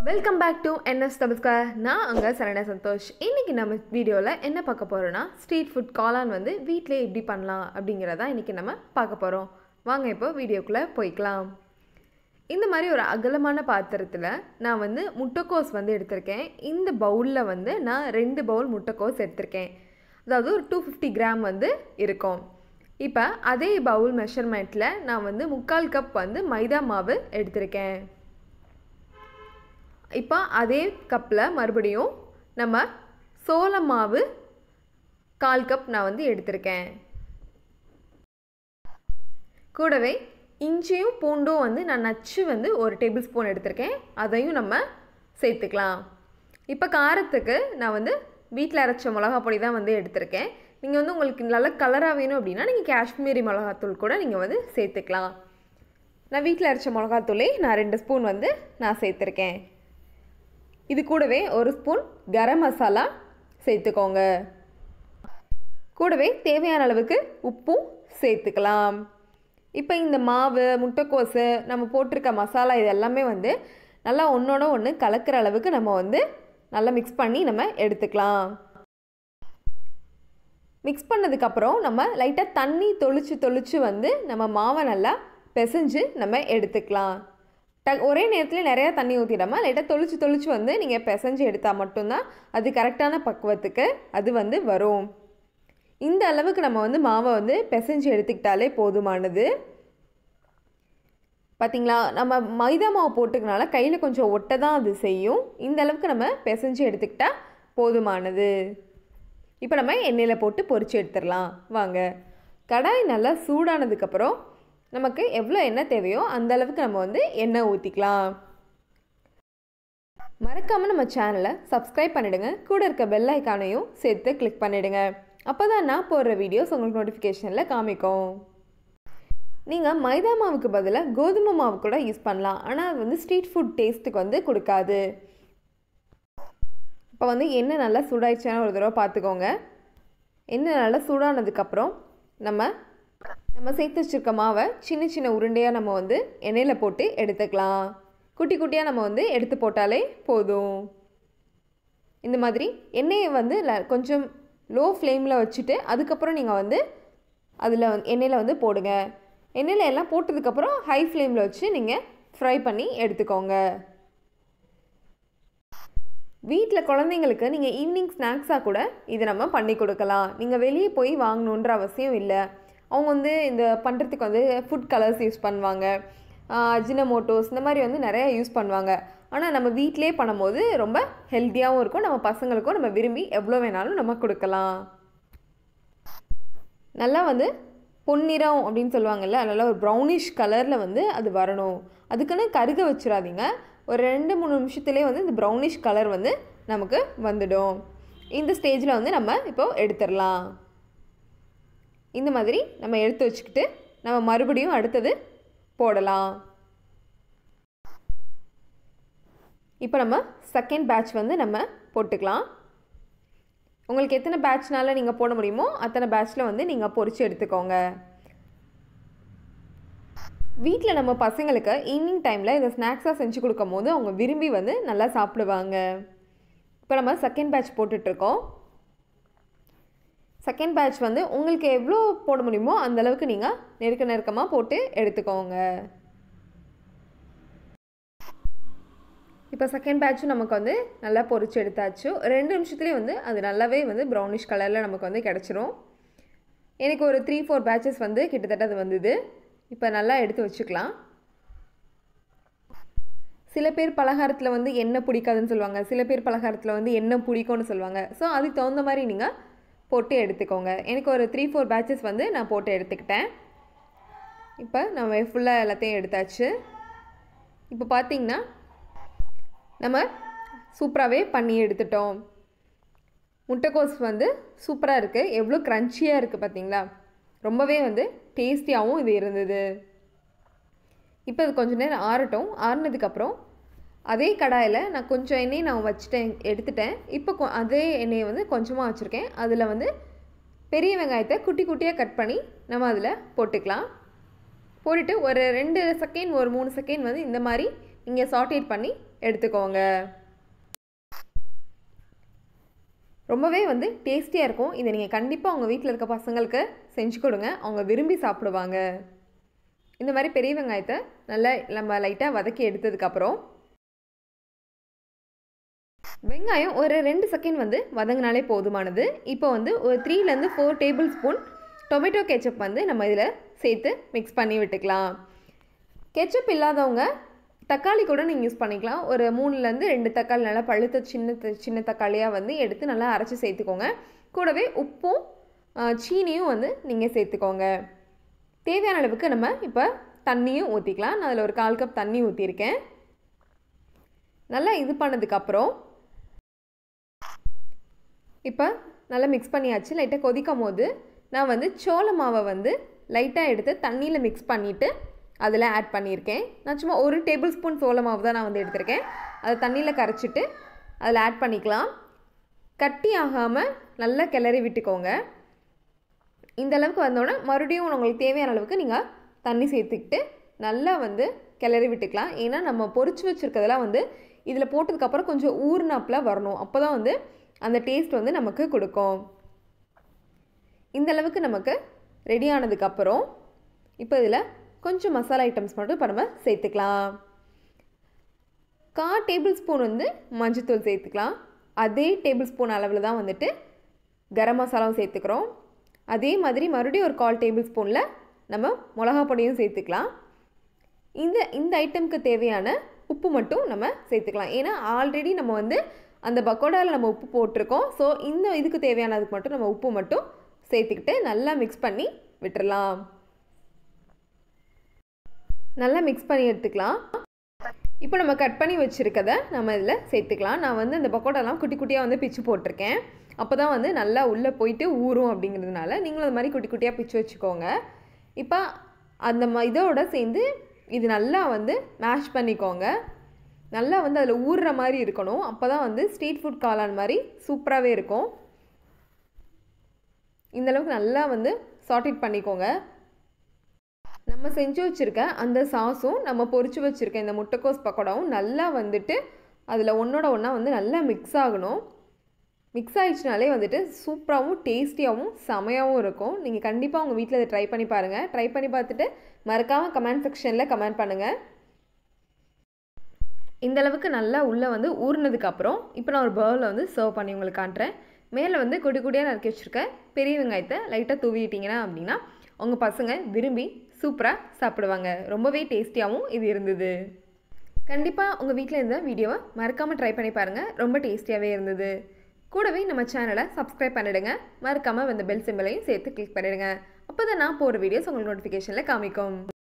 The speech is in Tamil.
வெல்கம் பேக் டு என்எஸ் தபஸ்கர் நான் அங்கே சரண சந்தோஷ் இன்றைக்கி நம்ம வீடியோவில் என்ன பார்க்க போகிறோன்னா ஸ்ட்ரீட் ஃபுட் காளான் வந்து வீட்டிலே எப்படி பண்ணலாம் அப்படிங்கிறதா இன்றைக்கி நம்ம பார்க்க போகிறோம் வாங்க இப்போ வீடியோக்குள்ளே போய்க்கலாம் இந்த மாதிரி ஒரு அகலமான பாத்திரத்தில் நான் வந்து முட்டைக்கோஸ் வந்து எடுத்திருக்கேன் இந்த பவுலில் வந்து நான் ரெண்டு பவுல் முட்டைக்கோஸ் எடுத்திருக்கேன் அதாவது ஒரு டூ ஃபிஃப்டி கிராம் வந்து இருக்கும் இப்போ அதே பவுல் மெஷர்மெண்ட்டில் நான் வந்து முக்கால் கப் வந்து மைதா மாவு எடுத்திருக்கேன் இப்போ அதே கப்பில் மறுபடியும் நம்ம சோள மாவு கால் கப் நான் வந்து எடுத்திருக்கேன் கூடவே இஞ்சியும் பூண்டும் வந்து நான் நச்சு வந்து ஒரு டேபிள் ஸ்பூன் எடுத்திருக்கேன் அதையும் நம்ம சேர்த்துக்கலாம் இப்போ காரத்துக்கு நான் வந்து வீட்டில் அரைச்ச மிளகா பொடி தான் வந்து எடுத்திருக்கேன் நீங்கள் வந்து உங்களுக்கு நல்ல கலராக வேணும் அப்படின்னா நீங்கள் காஷ்மீரி மிளகாத்தூள் கூட நீங்கள் வந்து சேர்த்துக்கலாம் நான் வீட்டில் அரைச்ச மிளகாத்தூளே நான் ரெண்டு ஸ்பூன் வந்து நான் சேர்த்துருக்கேன் இது கூடவே ஒரு ஸ்பூன் கரம் மசாலா சேர்த்துக்கோங்க கூடவே தேவையான அளவுக்கு உப்பும் சேர்த்துக்கலாம் இப்போ இந்த மாவு முட்டைக்கோசு நம்ம போட்டிருக்க மசாலா இது எல்லாமே வந்து நல்லா ஒன்றோட ஒன்று கலக்கிற அளவுக்கு நம்ம வந்து நல்லா மிக்ஸ் பண்ணி நம்ம எடுத்துக்கலாம் மிக்ஸ் பண்ணதுக்கப்புறம் நம்ம லைட்டாக தண்ணி தொளிச்சு தொளிச்சு வந்து நம்ம மாவை நல்லா பிசைஞ்சு நம்ம எடுத்துக்கலாம் ட ஒரே நேரத்தில் நிறையா தண்ணி ஊற்றிடாமல் லைட்டாக தொளிச்சு தொளிச்சு வந்து நீங்கள் பிசைஞ்சு எடுத்தால் மட்டும்தான் அது கரெக்டான பக்குவத்துக்கு அது வந்து வரும் இந்த அளவுக்கு நம்ம வந்து மாவை வந்து பிசைஞ்சு எடுத்துக்கிட்டாலே போதுமானது பார்த்திங்களா நம்ம மைதா மாவு போட்டுக்கனால கையில் கொஞ்சம் ஒட்ட தான் அது செய்யும் இந்த அளவுக்கு நம்ம பிசைஞ்சு எடுத்துக்கிட்டால் போதுமானது இப்போ நம்ம எண்ணெயில் போட்டு பொரிச்சு எடுத்துடலாம் வாங்க கடாய் நல்லா சூடானதுக்கப்புறம் நமக்கு எவ்வளோ எண்ணெய் தேவையோ அந்த அளவுக்கு நம்ம வந்து எண்ணெய் ஊற்றிக்கலாம் மறக்காமல் நம்ம சேனலை சப்ஸ்கிரைப் பண்ணிவிடுங்க கூட இருக்க பெல் ஐக்கானையும் சேர்த்து கிளிக் பண்ணிவிடுங்க அப்போ தான் நான் போடுற வீடியோஸ் உங்களுக்கு நோட்டிஃபிகேஷனில் காமிக்கும் நீங்கள் மைதா மாவுக்கு பதிலாக கோதுமை மாவு கூட யூஸ் பண்ணலாம் ஆனால் அது வந்து ஸ்ட்ரீட் ஃபுட் டேஸ்ட்டுக்கு வந்து கொடுக்காது இப்போ வந்து எண்ணெய் நல்லா சூடாயிடுச்சான ஒரு தடவை பார்த்துக்கோங்க எண்ணெய் நல்லா சூடானதுக்கப்புறம் நம்ம நம்ம சேர்த்து வச்சுருக்க மாவை சின்ன சின்ன உருண்டையாக நம்ம வந்து எண்ணெயில் போட்டு எடுத்துக்கலாம் குட்டி குட்டியாக நம்ம வந்து எடுத்து போட்டாலே போதும் இந்த மாதிரி எண்ணெயை வந்து கொஞ்சம் லோ ஃப்ளேமில் வச்சுட்டு அதுக்கப்புறம் நீங்கள் வந்து அதில் எண்ணெயில் வந்து போடுங்க எண்ணெயில் எல்லாம் போட்டதுக்கப்புறம் ஹை ஃப்ளேமில் வச்சு நீங்கள் ஃப்ரை பண்ணி எடுத்துக்கோங்க வீட்டில் குழந்தைங்களுக்கு நீங்கள் ஈவினிங் ஸ்நாக்ஸாக கூட இதை நம்ம பண்ணி கொடுக்கலாம் நீங்கள் வெளியே போய் வாங்கணுன்ற அவசியம் இல்லை அவங்க வந்து இந்த பண்ணுறதுக்கு வந்து ஃபுட் கலர்ஸ் யூஸ் பண்ணுவாங்க அஜினமோட்டோஸ் இந்த மாதிரி வந்து நிறையா யூஸ் பண்ணுவாங்க ஆனால் நம்ம வீட்டிலே பண்ணும்போது ரொம்ப ஹெல்த்தியாகவும் இருக்கும் நம்ம பசங்களுக்கும் நம்ம விரும்பி எவ்வளோ வேணாலும் நம்ம கொடுக்கலாம் நல்லா வந்து பொன்னிறம் அப்படின்னு சொல்லுவாங்கல்ல நல்லா ஒரு ப்ரௌனிஷ் கலரில் வந்து அது வரணும் அதுக்குன்னு கருக வச்சிடாதீங்க ஒரு ரெண்டு மூணு நிமிஷத்துலேயே வந்து இந்த ப்ரௌனிஷ் கலர் வந்து நமக்கு வந்துடும் இந்த ஸ்டேஜில் வந்து நம்ம இப்போது எடுத்துடலாம் இந்த மாதிரி நம்ம எடுத்து வச்சுக்கிட்டு நம்ம மறுபடியும் அடுத்தது போடலாம் இப்போ நம்ம செகண்ட் பேட்ச் வந்து நம்ம போட்டுக்கலாம் உங்களுக்கு எத்தனை பேட்ச்னால நீங்கள் போட முடியுமோ அத்தனை பேட்ச்சில் வந்து நீங்கள் பொறிச்சு எடுத்துக்கோங்க வீட்டில் நம்ம பசங்களுக்கு ஈவினிங் டைமில் இதை ஸ்நாக்ஸாக செஞ்சு கொடுக்கும் போது அவங்க விரும்பி வந்து நல்லா சாப்பிடுவாங்க இப்போ நம்ம செகண்ட் பேட்ச் போட்டுட்ருக்கோம் செகண்ட் பேட்ச் வந்து உங்களுக்கு எவ்வளோ போட முடியுமோ அந்தளவுக்கு நீங்கள் நெருக்க நெருக்கமாக போட்டு எடுத்துக்கோங்க இப்போ செகண்ட் பேட்சும் நமக்கு வந்து நல்லா பொறிச்சு எடுத்தாச்சு ரெண்டு நிமிஷத்துலேயே வந்து அது நல்லாவே வந்து ப்ரௌனிஷ் கலரில் நமக்கு வந்து கிடச்சிரும் எனக்கு ஒரு த்ரீ ஃபோர் பேட்சஸ் வந்து கிட்டத்தட்ட அது வந்தது இப்போ நல்லா எடுத்து வச்சுக்கலாம் சில பேர் பலகாரத்தில் வந்து எண்ணெய் பிடிக்காதுன்னு சொல்லுவாங்க சில பேர் பலகாரத்தில் வந்து எண்ணெய் பிடிக்கும்னு சொல்லுவாங்க ஸோ அதுக்கு தகுந்த மாதிரி நீங்கள் போட்டு எடுத்துக்கோங்க எனக்கு ஒரு த்ரீ ஃபோர் பேட்சஸ் வந்து நான் போட்டு எடுத்துக்கிட்டேன் இப்போ நம்ம ஃபுல்லாக எல்லாத்தையும் எடுத்தாச்சு இப்போ பார்த்திங்கன்னா நம்ம சூப்பராகவே பண்ணி எடுத்துட்டோம் முட்டைக்கோஸ் வந்து சூப்பராக இருக்குது எவ்வளோ க்ரன்ச்சியாக இருக்குது பார்த்தீங்களா ரொம்பவே வந்து டேஸ்டியாகவும் இது இருந்தது இப்போ அது கொஞ்சம் நேரம் ஆறட்டும் ஆறுனதுக்கப்புறம் அதே கடாயில் நான் கொஞ்சம் எண்ணெய் நான் வச்சுட்டேன் எடுத்துட்டேன் இப்போ அதே எண்ணெயை வந்து கொஞ்சமாக வச்சுருக்கேன் அதில் வந்து பெரிய வெங்காயத்தை குட்டி குட்டியாக கட் பண்ணி நம்ம அதில் போட்டுக்கலாம் போட்டுட்டு ஒரு ரெண்டு செகண்ட் ஒரு மூணு செகண்ட் வந்து இந்த மாதிரி இங்கே சாட்டேட் பண்ணி எடுத்துக்கோங்க ரொம்பவே வந்து டேஸ்டியாக இருக்கும் இதை நீங்கள் கண்டிப்பாக உங்கள் வீட்டில் இருக்க பசங்களுக்கு செஞ்சு கொடுங்க அவங்க விரும்பி சாப்பிடுவாங்க இந்த மாதிரி பெரிய வெங்காயத்தை நல்லா நம்ம லைட்டாக வதக்கி எடுத்ததுக்கப்புறம் வெங்காயம் ஒரு ரெண்டு செகண்ட் வந்து வதங்கினாலே போதுமானது இப்போ வந்து ஒரு த்ரீலேருந்து four tablespoon tomato ketchup வந்து நம்ம இதில் சேர்த்து மிக்ஸ் பண்ணி விட்டுக்கலாம் கெச்சப் இல்லாதவங்க தக்காளி கூட நீங்கள் யூஸ் பண்ணிக்கலாம் ஒரு மூணுலேருந்து ரெண்டு தக்காளி நல்லா பழுத்த சின்ன சின்ன தக்காளியாக வந்து எடுத்து நல்லா அரைச்சி சேர்த்துக்கோங்க கூடவே உப்பும் சீனியும் வந்து நீங்கள் சேர்த்துக்கோங்க தேவையான அளவுக்கு நம்ம இப்போ தண்ணியும் ஊற்றிக்கலாம் நான் அதில் ஒரு கால் கப் தண்ணி ஊற்றிருக்கேன் நல்லா இது பண்ணதுக்கப்புறம் இப்போ நல்லா மிக்ஸ் பண்ணியாச்சு லைட்டாக கொதிக்கும் போது நான் வந்து சோள மாவை வந்து லைட்டாக எடுத்து தண்ணியில் மிக்ஸ் பண்ணிவிட்டு அதில் ஆட் பண்ணியிருக்கேன் நான் சும்மா ஒரு டேபிள் ஸ்பூன் சோள மாவு தான் நான் வந்து எடுத்திருக்கேன் அதை தண்ணியில் கரைச்சிட்டு அதில் ஆட் பண்ணிக்கலாம் கட்டி ஆகாமல் நல்லா கிளறி விட்டுக்கோங்க இந்த அளவுக்கு வந்தோடனே மறுபடியும் உங்களுக்கு தேவையான அளவுக்கு நீங்கள் தண்ணி சேர்த்துக்கிட்டு நல்லா வந்து கிளறி விட்டுக்கலாம் ஏன்னா நம்ம பொறிச்சு வச்சுருக்கிறதெல்லாம் வந்து இதில் போட்டதுக்கப்புறம் கொஞ்சம் ஊர்னாப்பில் வரணும் அப்போ தான் வந்து அந்த டேஸ்ட் வந்து நமக்கு கொடுக்கும் இந்த அளவுக்கு நமக்கு ரெடி ஆனதுக்கப்புறம் இப்போ இதில் கொஞ்சம் மசாலா ஐட்டம்ஸ் மட்டும் இப்போ நம்ம சேர்த்துக்கலாம் கா டேபிள் ஸ்பூன் வந்து மஞ்சத்தூள் சேர்த்துக்கலாம் அதே டேபிள் ஸ்பூன் அளவில் தான் வந்துட்டு கரம் மசாலாவும் சேர்த்துக்கிறோம் அதே மாதிரி மறுபடியும் ஒரு கால் டேபிள் ஸ்பூனில் நம்ம மிளகா பொடியும் சேர்த்துக்கலாம் இந்த இந்த ஐட்டம்க்கு தேவையான உப்பு மட்டும் நம்ம சேர்த்துக்கலாம் ஏன்னா ஆல்ரெடி நம்ம வந்து அந்த பக்கோடாவில் நம்ம உப்பு போட்டிருக்கோம் ஸோ இந்த இதுக்கு தேவையானதுக்கு மட்டும் நம்ம உப்பு மட்டும் சேர்த்துக்கிட்டு நல்லா மிக்ஸ் பண்ணி விட்டுறலாம் நல்லா மிக்ஸ் பண்ணி எடுத்துக்கலாம் இப்போ நம்ம கட் பண்ணி வச்சுருக்கதை நம்ம இதில் சேர்த்துக்கலாம் நான் வந்து இந்த பக்கோடாலாம் குட்டி குட்டியாக வந்து பிச்சு போட்டிருக்கேன் அப்போ தான் வந்து நல்லா உள்ளே போயிட்டு ஊறும் அப்படிங்கிறதுனால நீங்களும் அது மாதிரி குட்டி குட்டியாக பிச்சு வச்சுக்கோங்க இப்போ அந்த ம இதோட சேர்ந்து இது நல்லா வந்து மேஷ் பண்ணிக்கோங்க நல்லா வந்து அதில் ஊறுற மாதிரி இருக்கணும் அப்போ தான் வந்து ஸ்ட்ரீட் ஃபுட் காளான் மாதிரி சூப்பராகவே இருக்கும் இந்தளவுக்கு நல்லா வந்து சார்டிட் பண்ணிக்கோங்க நம்ம செஞ்சு வச்சுருக்க அந்த சாஸும் நம்ம பொரிச்சு வச்சுருக்க இந்த முட்டைக்கோஸ் பக்கோடாவும் நல்லா வந்துட்டு அதில் ஒன்றோட ஒன்றா வந்து நல்லா மிக்ஸ் ஆகணும் மிக்ஸ் ஆகிடுச்சினாலே வந்துட்டு சூப்பராகவும் டேஸ்டியாகவும் செமையாகவும் இருக்கும் நீங்கள் கண்டிப்பாக உங்கள் வீட்டில் இதை ட்ரை பண்ணி பாருங்கள் ட்ரை பண்ணி பார்த்துட்டு மறக்காமல் கமெண்ட் செக்ஷனில் கமெண்ட் பண்ணுங்கள் இந்த அளவுக்கு நல்லா உள்ளே வந்து ஊறினதுக்கப்புறம் இப்போ நான் ஒரு பவுலில் வந்து சர்வ் பண்ணி உங்களுக்கு காட்டுறேன் மேலே வந்து குடி குடியாக நறுக்கி வச்சுருக்க பெரிய வெங்காயத்தை லைட்டாக தூவிட்டிங்கன்னா அப்படின்னா உங்கள் பசங்க விரும்பி சூப்பராக சாப்பிடுவாங்க ரொம்பவே டேஸ்டியாகவும் இது இருந்தது கண்டிப்பாக உங்கள் வீட்டில் இருந்த வீடியோவை மறக்காமல் ட்ரை பண்ணி பாருங்கள் ரொம்ப டேஸ்டியாகவே இருந்தது கூடவே நம்ம சேனலை சப்ஸ்கிரைப் பண்ணிடுங்க மறக்காமல் வந்து பெல் சிம்பிளையும் சேர்த்து கிளிக் பண்ணிடுங்க அப்போ தான் நான் போகிற வீடியோஸ் உங்களுக்கு நோட்டிஃபிகேஷனில் காமிக்கும்